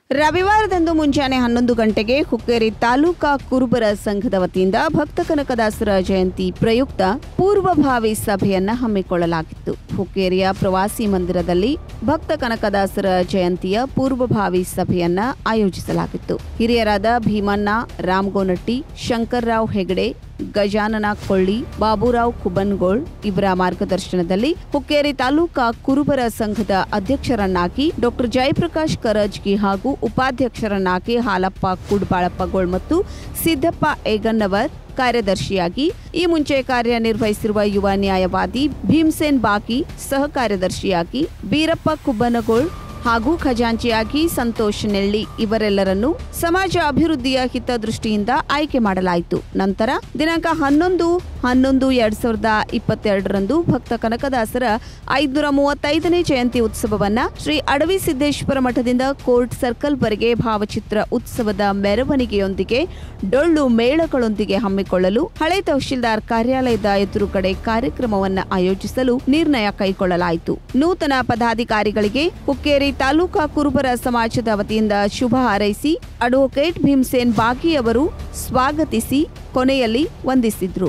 ರವಿವಾರದಂದು ಮುಂಜಾನೆ ಹನ್ನೊಂದು ಗಂಟೆಗೆ ಹುಕ್ಕೇರಿ ತಾಲೂಕಾ ಕುರುಬರ ಸಂಘದ ವತಿಯಿಂದ ಭಕ್ತ ಕನಕದಾಸರ ಜಯಂತಿ ಪ್ರಯುಕ್ತ ಪೂರ್ವಭಾವಿ ಸಭೆಯನ್ನ ಹಮ್ಮಿಕೊಳ್ಳಲಾಗಿತ್ತು ಹುಕ್ಕೇರಿಯ ಪ್ರವಾಸಿ ಮಂದಿರದಲ್ಲಿ ಭಕ್ತ ಕನಕದಾಸರ ಜಯಂತಿಯ ಪೂರ್ವಭಾವಿ ಸಭೆಯನ್ನ ಆಯೋಜಿಸಲಾಗಿತ್ತು ಹಿರಿಯರಾದ ಭೀಮಣ್ಣ ರಾಮಗೋನಟ್ಟಿ ಶಂಕರ್ರಾವ್ ಹೆಗಡೆ ಗಜಾನನ ಕೊಳ್ಳಿ ಬಾಬುರಾವ್ ಕುಬನ್ಗೋಳ್ ಇವರ ಮಾರ್ಗದರ್ಶನದಲ್ಲಿ ಹುಕ್ಕೇರಿ ತಾಲೂಕಾ ಕುರುಬರ ಸಂಘದ ಅಧ್ಯಕ್ಷರನ್ನಾಗಿ ಡಾಕ್ಟರ್ ಜಯಪ್ರಕಾಶ್ ಕರಜ್ಗಿ ಹಾಗೂ ಉಪಾಧ್ಯಕ್ಷರನ್ನಾಗಿ ಹಾಲಪ್ಪ ಕುಡ್ಬಾಳಪ್ಪಗೋಳ್ ಮತ್ತು ಸಿದ್ದಪ್ಪ ಏಗನ್ನವರ್ ಕಾರ್ಯದರ್ಶಿಯಾಗಿ ಈ ಮುಂಚೆ ಕಾರ್ಯನಿರ್ವಹಿಸಿರುವ ಯುವ ನ್ಯಾಯವಾದಿ ಭೀಮ್ಸೇನ್ ಬಾಕಿ ಸಹ ಕಾರ್ಯದರ್ಶಿಯಾಗಿ ಬೀರಪ್ಪ ಕುಬ್ಬನಗೋಳ್ ಹಾಗೂ ಖಜಾಂಚಿಯಾಗಿ ಸಂತೋಷ್ ನೆಳ್ಳಿ ಇವರೆಲ್ಲರನ್ನು ಸಮಾಜ ಅಭಿವೃದ್ಧಿಯ ಹಿತದೃಷ್ಟಿಯಿಂದ ಆಯ್ಕೆ ಮಾಡಲಾಯಿತು ನಂತರ ದಿನಾಂಕ ಹನ್ನೊಂದು ಹನ್ನೊಂದು ಎರಡ್ ಸಾವಿರದ ಇಪ್ಪತ್ತೆರಡರಂದು ಭಕ್ತ ಕನಕದಾಸರ ಐದುನೂರ ಮೂವತ್ತೈದನೇ ಜಯಂತಿ ಉತ್ಸವವನ್ನ ಶ್ರೀ ಅಡವಿ ಸಿದ್ದೇಶ್ವರ ಮಠದಿಂದ ಕೋರ್ಟ್ ಸರ್ಕಲ್ ವರೆಗೆ ಭಾವಚಿತ್ರ ಉತ್ಸವದ ಮೆರವಣಿಗೆಯೊಂದಿಗೆ ಡೊಳ್ಳು ಮೇಳಗಳೊಂದಿಗೆ ಹಮ್ಮಿಕೊಳ್ಳಲು ಹಳೆ ತಹಶೀಲ್ದಾರ್ ಕಾರ್ಯಾಲಯದ ಎದುರುಗಡೆ ಕಾರ್ಯಕ್ರಮವನ್ನು ಆಯೋಜಿಸಲು ನಿರ್ಣಯ ಕೈಗೊಳ್ಳಲಾಯಿತು ನೂತನ ಪದಾಧಿಕಾರಿಗಳಿಗೆ ಹುಕ್ಕೇರಿ ತಾಲೂಕಾ ಕುರುಬರ ಸಮಾಜದ ವತಿಯಿಂದ ಶುಭ ಹಾರೈಸಿ ಅಡ್ವೊಕೇಟ್ ಭೀಮ್ಸೇನ್ ಬಾಗಿ ಅವರು ಸ್ವಾಗತಿಸಿ ಕೊನೆಯಲ್ಲಿ ವಂದಿಸಿದ್ರು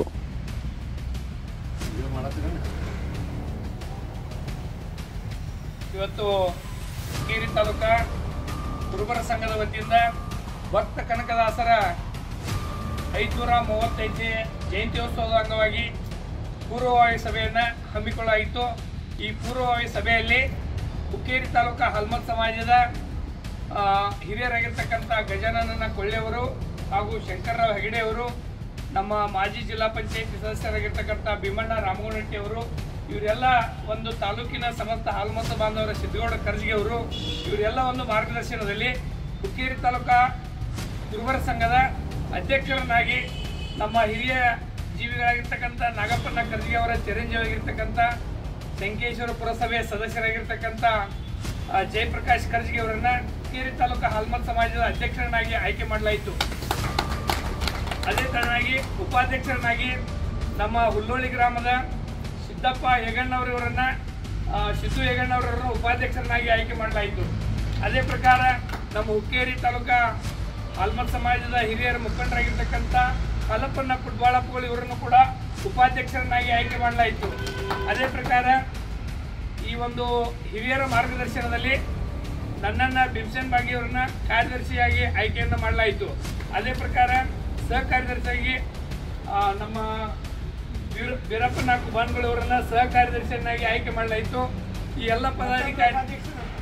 ಇವತ್ತು ಕೀರಿ ತಾಲೂಕ ಕುರುಬರ ಸಂಘದ ವತಿಯಿಂದ ಭಕ್ತ ಕನಕದಾಸರ ಐದುನೂರ ಮೂವತ್ತೈದನೇ ಜಯಂತ್ಯೋತ್ಸವದ ಅಂಗವಾಗಿ ಪೂರ್ವಭಾವಿ ಸಭೆಯನ್ನು ಹಮ್ಮಿಕೊಳ್ಳಲಾಗಿತ್ತು ಈ ಪೂರ್ವಭಾವಿ ಸಭೆಯಲ್ಲಿ ಹುಕ್ಕೇರಿ ತಾಲೂಕಾ ಹಲ್ಮತ್ ಸಮಾಜದ ಆ, ಹಿರಿಯರಾಗಿರ್ತಕ್ಕಂಥ ಗಜಾನನ ಕೊಳ್ಳೆಯವರು ಹಾಗೂ ಶಂಕರ್ರಾವ್ ಹೆಗಡೆಯವರು ನಮ್ಮ ಮಾಜಿ ಜಿಲ್ಲಾ ಪಂಚಾಯತಿ ಸದಸ್ಯರಾಗಿರ್ತಕ್ಕಂಥ ಭೀಮಣ್ಣ ರಾಮಗೋನಟ್ಟಿ ಅವರು ಇವರೆಲ್ಲ ಒಂದು ತಾಲೂಕಿನ ಸಮಸ್ತ ಹಾಲ್ಮತ ಬಾಂಧವರ ಸಿದ್ದಗೌಡ ಕರ್ಜಿಗೆ ಅವರು ಇವರೆಲ್ಲ ಒಂದು ಮಾರ್ಗದರ್ಶನದಲ್ಲಿ ಹುಕ್ಕೇರಿ ತಾಲೂಕಾ ಕುರುಬರ ಸಂಘದ ಅಧ್ಯಕ್ಷರನ್ನಾಗಿ ನಮ್ಮ ಹಿರಿಯ ಜೀವಿಗಳಾಗಿರ್ತಕ್ಕಂಥ ನಾಗಪ್ಪನ ಕರ್ಜಿಗೆ ಅವರ ಚಿರಂಜೀವಿಯಾಗಿರ್ತಕ್ಕಂಥ ಶಂಕೇಶ್ವರ ಪುರಸಭೆಯ ಸದಸ್ಯರಾಗಿರ್ತಕ್ಕಂಥ ಆ, ಜಯಪ್ರಕಾಶ್ ಕರ್ಜಿಗೆ ಅವರನ್ನ ಹುಕ್ಕೇರಿ ತಾಲೂಕಾ ಹಾಲ್ಮತ್ ಸಮಾಜದ ಅಧ್ಯಕ್ಷರನ್ನಾಗಿ ಆಯ್ಕೆ ಮಾಡಲಾಯಿತು ಅದೇ ತರನಾಗಿ ಉಪಾಧ್ಯಕ್ಷರನ್ನಾಗಿ ನಮ್ಮ ಹುಲ್ಲೋಳಿ ಗ್ರಾಮದ ಸಿದ್ದಪ್ಪ ಹೆಗಣ್ಣವರು ಇವರನ್ನ ಆ, ಸಿದ್ದು ಹೆಗಣ್ಣವರನ್ನು ಉಪಾಧ್ಯಕ್ಷರನ್ನಾಗಿ ಆಯ್ಕೆ ಮಾಡಲಾಯಿತು ಅದೇ ಪ್ರಕಾರ ನಮ್ಮ ಹುಕ್ಕೇರಿ ತಾಲೂಕಾ ಆಲ್ಮತ್ ಸಮಾಜದ ಹಿರಿಯರ ಮುಖಂಡರಾಗಿರ್ತಕ್ಕಂಥ ಮಲಪ್ಪಣ್ಣ ಕುಡ್ಬಾಳಪ್ಪಗಳು ಇವರನ್ನು ಕೂಡ ಉಪಾಧ್ಯಕ್ಷರನ್ನಾಗಿ ಆಯ್ಕೆ ಮಾಡಲಾಯಿತು ಅದೇ ಪ್ರಕಾರ ಈ ಒಂದು ಹಿರಿಯರ ಮಾರ್ಗದರ್ಶನದಲ್ಲಿ ನನ್ನನ್ನು ಭೀಮಸೇನ್ ಬಾಗಿ ಅವರನ್ನ ಕಾರ್ಯದರ್ಶಿಯಾಗಿ ಆಯ್ಕೆಯನ್ನು ಮಾಡಲಾಯಿತು ಅದೇ ಪ್ರಕಾರ ಸಹ ಕಾರ್ಯದರ್ಶಿಯಾಗಿ ಆ, ನಮ್ಮ ವೀರ- ವೀರಪ್ಪನ ಕುಬಾನ್ಗಳವರನ್ನ ಸಹ ಕಾರ್ಯದರ್ಶಿಯನ್ನಾಗಿ ಆಯ್ಕೆ ಮಾಡಲಾಯಿತು ಈ ಎಲ್ಲ ಪದಾಧಿಕಾರಿ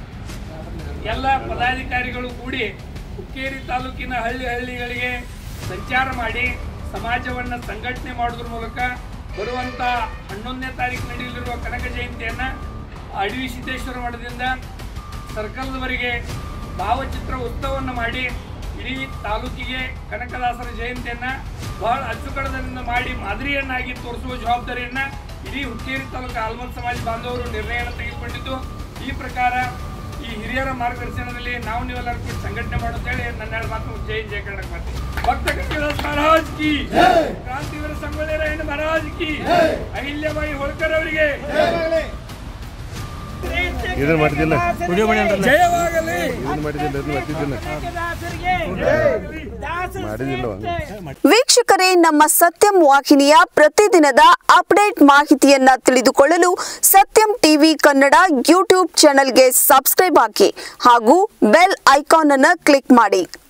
ಎಲ್ಲ ಪದಾಧಿಕಾರಿಗಳು ಕೂಡಿ ಹುಕ್ಕೇರಿ ತಾಲೂಕಿನ ಹಳ್ಳಿ ಹಳ್ಳಿಗಳಿಗೆ ಸಂಚಾರ ಮಾಡಿ ಸಮಾಜವನ್ನು ಸಂಘಟನೆ ಮಾಡೋದ್ರ ಮೂಲಕ ಬರುವಂಥ ಹನ್ನೊಂದನೇ ತಾರೀಕು ನಡೆಯಲಿರುವ ಕನಕ ಜಯಂತಿಯನ್ನು ಅಡವಿ ಸಿದ್ದೇಶ್ವರ ಮಠದಿಂದ ಸರ್ಕಲ್ದವರೆಗೆ ಭಾವಚಿತ್ರ ಉತ್ಸವವನ್ನು ಮಾಡಿ ಇಡೀ ತಾಲೂಕಿಗೆ ಕನಕದಾಸರ ಜಯಂತಿಯನ್ನು ಬಹಳ ಅಚ್ಚುಕಡದಿಂದ ಮಾಡಿ ಮಾದರಿಯನ್ನಾಗಿ ತೋರಿಸುವ ಜವಾಬ್ದಾರಿಯನ್ನು ಇಡೀ ಹುಕ್ಕೇರಿ ತಾಲೂಕು ಆಲ್ಮತ್ ಸಮಾಜ ಬಾಂಧವರು ನಿರ್ಣಯವನ್ನು ತೆಗೆದುಕೊಂಡಿದ್ದು ಈ ಪ್ರಕಾರ ಈ ಹಿರಿಯರ ಮಾರ್ಗದರ್ಶನದಲ್ಲಿ ನಾವು ನೀವೆಲ್ಲರೂ ಕೂಡ ಸಂಘಟನೆ ಮಾಡುತ್ತೇಳಿ ನನ್ನ ಎರಡು ಮಾತು ಜೈ ಜಯ ಕರ್ನಾಟಕ ಮಾತು ಭಕ್ತ ಕಪಿದಾಸ್ ಮಹಾರಾಜ್ ಕಿ ಕ್ರಾಂತಿವೀರ ಸಂಗೊಳ್ಳಿ ರಾಯಣ್ಣ ಮಹಾರಾಜ್ ಕಿ ಅಹಿಲ್ಯಬಾಯಿ ಹೋಳ್ಕರ್ ಅವರಿಗೆ ಇದನ್ನ ಮಾಡಿದ್ದಿಲ್ಲ ಜಯವಾಗಲಿ ಇದನ್ನ ಮಾಡಿದ್ದಿಲ್ಲ ಇದನ್ನ ಮಾಡ್ತಿದ್ದಿಲ್ಲ ಮಾಡಿದಿಲ್ಲ ವೀಕ್ಷಕರೇ ನಮ್ಮ ಸತ್ಯಂ ವಾಹಿನಿಯ ಪ್ರತಿದಿನದ ಅಪ್ಡೇಟ್ ಮಾಹಿತಿಯನ್ನ ತಿಳಿದುಕೊಳ್ಳಲು ಸತ್ಯಂ ಟಿವಿ ಕನ್ನಡ ಯೂಟ್ಯೂಬ್ ಚಾನೆಲ್ಗೆ ಸಬ್ಸ್ಕ್ರೈಬ್ ಹಾಕಿ ಹಾಗೂ ಬೆಲ್ ಐಕಾನ್ ಅನ್ನು ಕ್ಲಿಕ್ ಮಾಡಿ